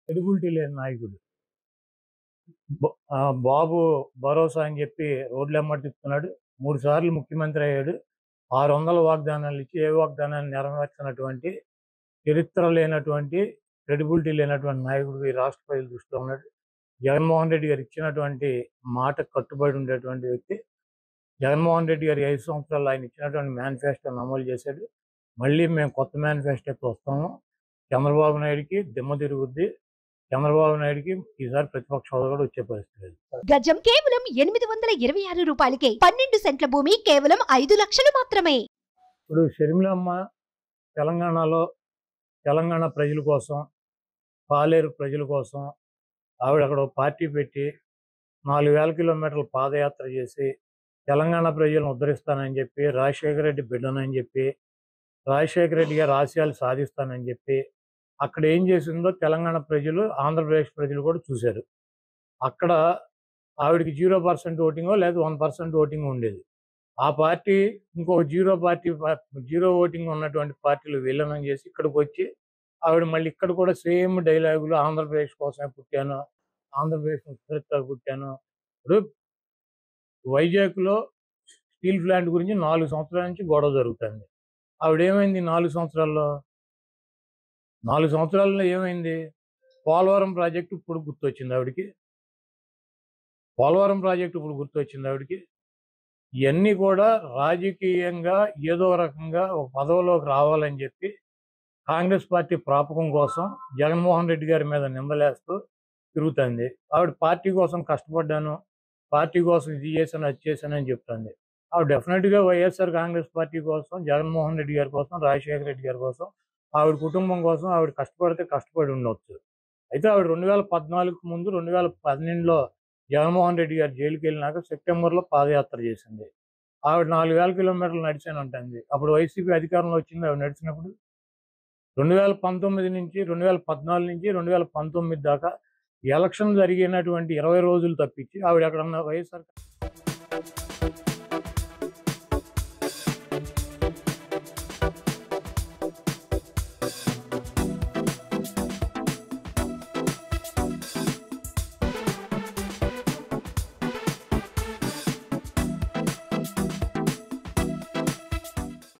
credibility లేని నాయకుడు బ- ఆ, బాబు భరోసా అని చెప్పి రోడ్లు ఎమ్మటి తిప్పుతున్నాడు మూడు సార్లు ముఖ్యమంత్రి అయ్యాడు ఆరు వందల వాగ్దానాలు ఇచ్చి ఏ వాగ్దానాన్ని నెరవేర్చినటువంటి చరిత్ర లేనటువంటి క్రెడిబిలిటీ లేనటువంటి నాయకుడు ఈ రాష్ట్ర ప్రజల దృష్టిలో ఉన్నాడు జగన్మోహన్ రెడ్డి గారు ఇచ్చినటువంటి మాట కట్టుబడి ఉండేటువంటి వ్యక్తి జగన్మోహన్ రెడ్డి గారు ఐదు సంవత్సరాలు ఆయన ఇచ్చినటువంటి మేనిఫెస్టోని అమలు చేశాడు మళ్ళీ మేము కొత్త మేనిఫెస్టోకి వస్తాము చంద్రబాబు నాయుడికి దిమ్మ తిరుగుద్ది చంద్రబాబు నాయుడికి ఈసారి ప్రతిపక్ష హోదా కూడా వచ్చే పరిస్థితి లేదు గజం కేవలం ఎనిమిది వందల ఇరవై ఆరు రూపాయలకే పన్నెండు సెంట్ల భూమి కేవలం ఐదు లక్షలు మాత్రమే ఇప్పుడు షర్మిలమ్మ తెలంగాణలో తెలంగాణ ప్రజల కోసం పాలేరు ప్రజల కోసం ఆవిడ అక్కడ ఒక పార్టీ పెట్టి నాలుగు వేల కిలోమీటర్ల పాదయాత్ర చేసి తెలంగాణ ప్రజలను ఉద్ధరిస్తానని చెప్పి రాజశేఖర రెడ్డి బిడ్డనని చెప్పి రాజశేఖర రెడ్డి గారు ఆశయాలు సాధిస్తానని చెప్పి అక్కడ ఏం చేసిందో తెలంగాణ ప్రజలు ఆంధ్రప్రదేశ్ ప్రజలు కూడా చూశారు అక్కడ ఆవిడకి జీరో పర్సెంట్ ఓటింగో లేదా వన్ పర్సెంట్ ఓటింగ్ ఉండేది ఆ పార్టీ ఇంకో జీరో పార్టీ జీరో ఓటింగ్ ఉన్నటువంటి పార్టీలు విలీనం చేసి ఇక్కడికి వచ్చి ఆవిడ మళ్ళీ ఇక్కడ కూడా సేమ్ డైలాగులు ఆంధ్రప్రదేశ్ కోసమే పుట్టాను ఆంధ్రప్రదేశ్ సురక్షితంగా పుట్టాను ఇప్పుడు వైజాగ్లో స్టీల్ ప్లాంట్ గురించి నాలుగు సంవత్సరాల నుంచి గొడవ జరుగుతుంది ఆవిడ ఏమైంది నాలుగు సంవత్సరాల్లో నాలుగు సంవత్సరాల్లో ఏమైంది పోలవరం ప్రాజెక్టు ఇప్పుడు గుర్తొచ్చింది ఆవిడకి పోలవరం ప్రాజెక్టు ఇప్పుడు గుర్తొచ్చింది ఆవిడకి ఇవన్నీ కూడా రాజకీయంగా ఏదో రకంగా ఒక పదవిలోకి రావాలని చెప్పి కాంగ్రెస్ పార్టీ ప్రాపకం కోసం జగన్మోహన్ రెడ్డి గారి మీద నిందలేస్తూ తిరుగుతుంది ఆవిడ పార్టీ కోసం కష్టపడ్డాను పార్టీ కోసం ఇది చేశాను అది చేశాను అని చెప్తుంది ఆవిడ డెఫినెట్గా వైఎస్ఆర్ కాంగ్రెస్ పార్టీ కోసం జగన్మోహన్ రెడ్డి గారి కోసం రాజశేఖర రెడ్డి గారి కోసం ఆవిడ కుటుంబం కోసం ఆవిడ కష్టపడితే కష్టపడి ఉండొచ్చు అయితే ఆవిడ రెండు వేల పద్నాలుగు ముందు రెండు వేల పన్నెండులో జగన్మోహన్ రెడ్డి గారు జైలుకి వెళ్ళినాక సెప్టెంబర్లో పాదయాత్ర చేసింది ఆవిడ నాలుగు వేల కిలోమీటర్లు నడిచాను ఉంటుంది అప్పుడు వైసీపీ అధికారంలో వచ్చింది ఆవిడ నడిచినప్పుడు రెండు వేల పంతొమ్మిది నుంచి రెండు వేల పద్నాలుగు నుంచి రెండు వేల పంతొమ్మిది దాకా ఎలక్షన్ జరిగినటువంటి ఇరవై రోజులు తప్పించి ఆవిడ ఎక్కడన్నా వైఎస్ఆర్